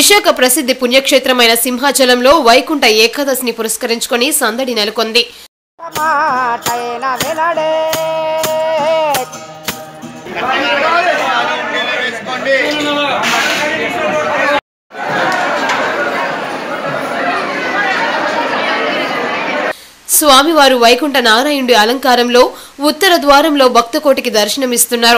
విశాఖ ప్రసిద్ధి పుణ్యక్షేత్రమైన సింహాచలంలో వైకుంఠ ఏకాదశిని పురస్కరించుకొని సందడి నెలకొంది మాటైన వినడే స్వామివారు వైకుంఠ నారాయణుడి అలంకారంలో ఉత్తర ద్వారంలో భక్తకోటికి దర్శనమిస్తున్నారు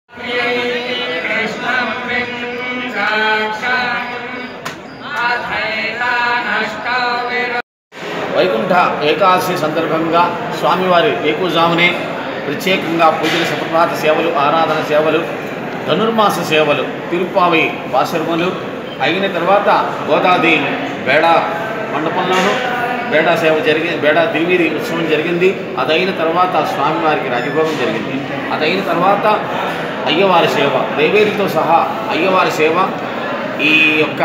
వైకుంఠ ఏకాదశి సందర్భంగా స్వామివారి వేకుజామునే ప్రత్యేకంగా పూజలు సుప్రభాత సేవలు ఆరాధన సేవలు ధనుర్మాస సేవలు తిరుపావి పాశర్మలు అయిన తర్వాత గోదాదేవి బేడా మండపంలోనూ బేడా సేవ జరిగింది బేడా తిరిమిది ఉత్సవం జరిగింది అదైన తర్వాత స్వామివారికి రాజభోగం జరిగింది అదైన తర్వాత అయ్యవారి సేవ దేవేదితో సహా అయ్యవారి సేవ ఈ యొక్క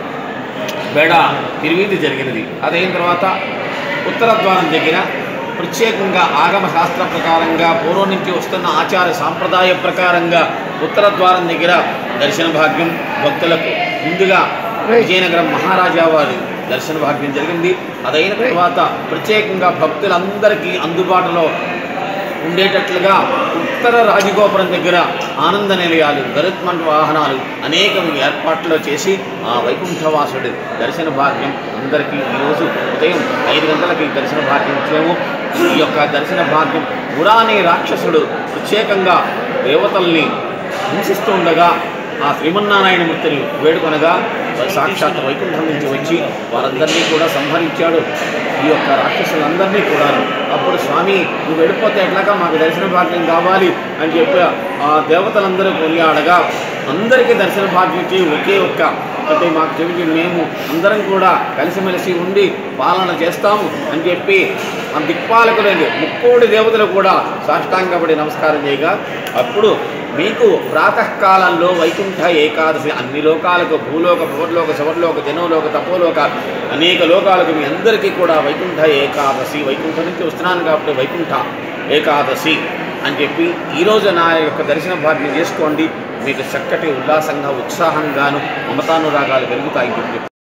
బేడ తిరువీధి జరిగినది అదైన తర్వాత ఉత్తర ద్వారం దగ్గర ప్రత్యేకంగా ఆగమ శాస్త్ర ప్రకారంగా పూర్వం నుంచి వస్తున్న ఆచార సాంప్రదాయ ప్రకారంగా ఉత్తర ద్వారం దగ్గర దర్శన భాగ్యం భక్తులకు ముందుగా విజయనగరం మహారాజా వారి దర్శన భాగ్యం జరిగింది అదైన తర్వాత ప్రత్యేకంగా భక్తులందరికీ అందుబాటులో ఉండేటట్లుగా ఉత్తర రాజగోపురం దగ్గర ఆనంద నిలయాలు గరుత్మండ వాహనాలు అనేక ఏర్పాట్లు చేసి ఆ వైకుంఠవాసుడి దర్శన భాగ్యం అందరికీ ఈరోజు ఉదయం ఐదు గంటలకి దర్శన భాగ్యం ఇచ్చాము ఈ యొక్క దర్శన భాగ్యం పురాణి రాక్షసుడు ప్రత్యేకంగా దేవతల్ని హింసిస్తూ ఉండగా ఆ శ్రీమన్నారాయణమూర్తిని వేడుకొనగా సాక్షాత్ వైకుంఠం నుంచి వచ్చి వారందరినీ కూడా సంహరించాడు ఈ యొక్క రాక్షసులందరినీ కూడా అప్పుడు స్వామి నువ్వు వెళ్ళిపోతే ఎట్లాగా మాకు దర్శన భాగ్యం కావాలి అని చెప్పి ఆ దేవతలందరూ కొనియాడగా అందరికీ దర్శన భాగ్యం ఇచ్చి ఒకే ఒక్క అంటే మాకు చెబితే మేము అందరం కూడా కలిసిమెలిసి ఉండి పాలన చేస్తాము అని చెప్పి ఆ దిక్పాలకులైన ముక్కోడి దేవతలు కూడా సాష్టాంగపడి నమస్కారం చేయగా అప్పుడు మీకు ప్రాతకాలంలో వైకుంఠ ఏకాదశి అన్ని లోకాలకు భూలోక భూలోక శవర్లోక జనోలోక తపోలోక అనేక లోకాలకు మీ అందరికీ కూడా వైకుంఠ ఏకాదశి వైకుంఠం నుంచి వస్తున్నాను కాబట్టి వైకుంఠ ఏకాదశి అని చెప్పి ఈరోజు నా యొక్క దర్శన భాగ్యం చేసుకోండి మీకు చక్కటి ఉల్లాసంగా ఉత్సాహంగాను మమతానురాగాలు పెరుగుతాయి చెప్పి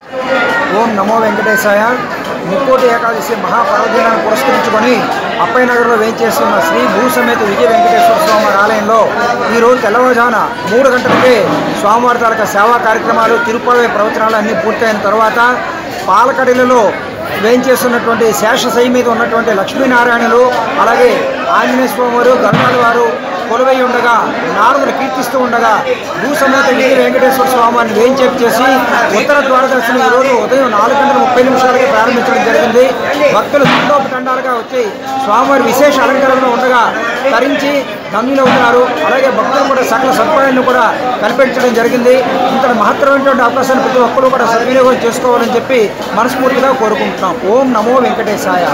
ఓం నమో వెంకటేశాయ ముక్కోటి ఏకాదశి మహాపర్వదినాన్ని పురస్కరించుకొని అప్పయ్యనగర్లో వేంచేస్తున్న శ్రీ భూసమేత విజయ వెంకటేశ్వర స్వామి ఆలయంలో ఈరోజు తెల్లవారుజామున మూడు గంటలకే స్వామివారి తాలూకా సేవా కార్యక్రమాలు తిరుపతి ప్రవచనాలు అన్నీ పూర్తయిన తర్వాత పాలకడిలలో వేయించేస్తున్నటువంటి శేషశై మీద ఉన్నటువంటి లక్ష్మీనారాయణులు అలాగే ఆంజనేయ స్వామి వారు గరుడాల వారు కొలువై ఉండగా నారదులు కీర్తిస్తూ ఉండగా భూసమేత విజయ వెంకటేశ్వర స్వామిని వేయించేపు చేసి ఉత్తర ద్వార దర్శనం ఈరోజు ఉదయం నాలుగు గంటల ముప్పై నిమిషాలకి ప్రారంభించడం జరిగింది భక్తులు తండోపతండాలుగా వచ్చి స్వామివారి విశేష అలంకరణలో ఉండగా తరించి ధన్యులవుతున్నారు అలాగే భక్తులు కూడా సకల సదుపాయాలను కూడా కల్పించడం జరిగింది ఇంతటి మహత్తరమైనటువంటి అవకాశాన్ని ప్రతి ఒక్కరూ కూడా సద్వినియోగం చేసుకోవాలని చెప్పి మనస్ఫూర్తిగా కోరుకుంటున్నాం ఓం నమో వెంకటేశాయ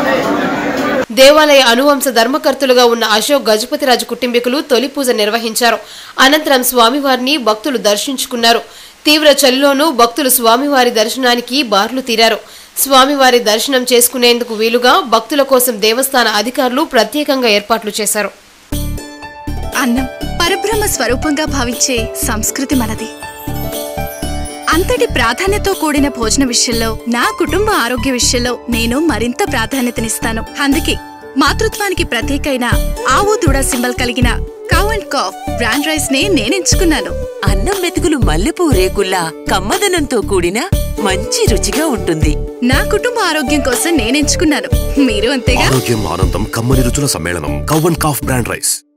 దేవాలయ అనువంశ ధర్మకర్తలుగా ఉన్న అశోక్ గజపతిరాజు కుటుంబీకులు తొలి పూజ నిర్వహించారు అనంతరం స్వామివారిని భక్తులు దర్శించుకున్నారు తీవ్ర చలిలోనూ భక్తులు స్వామివారి దర్శనానికి బార్లు తీరారు స్వామివారి దర్శనం చేసుకునేందుకు వీలుగా భక్తుల కోసం దేవస్థాన అధికారులు ప్రత్యేకంగా ఏర్పాట్లు చేశారు అన్నం పరబ్రహ్మ స్వరూపంగా భావించే సంస్కృతి మనది అంతటి ప్రాధాన్యతతో కూడిన భోజన విషయంలో నా కుటుంబ ఆరోగ్య విషయంలో నేను మరింత ప్రాధాన్యతనిస్తాను అందుకే మాతృత్వానికి ప్రత్యేకైన ఆవు దూడ సింబల్ కలిగిన cow and calf brand rice నే నేనెంచుకున్నాను అన్నం మెతుకులు మల్లెపూ రేకుల్లా కమ్మదనంతో కూడిన మంచి రుచిగా ఉంటుంది నా కుటుంబ ఆరోగ్యం కోసం నేనెంచుకున్నాను మీరు అంతేగా ఆరోగ్యం ఆనందం కమ్మని రుచుల సమ్మేళనం cow and calf brand rice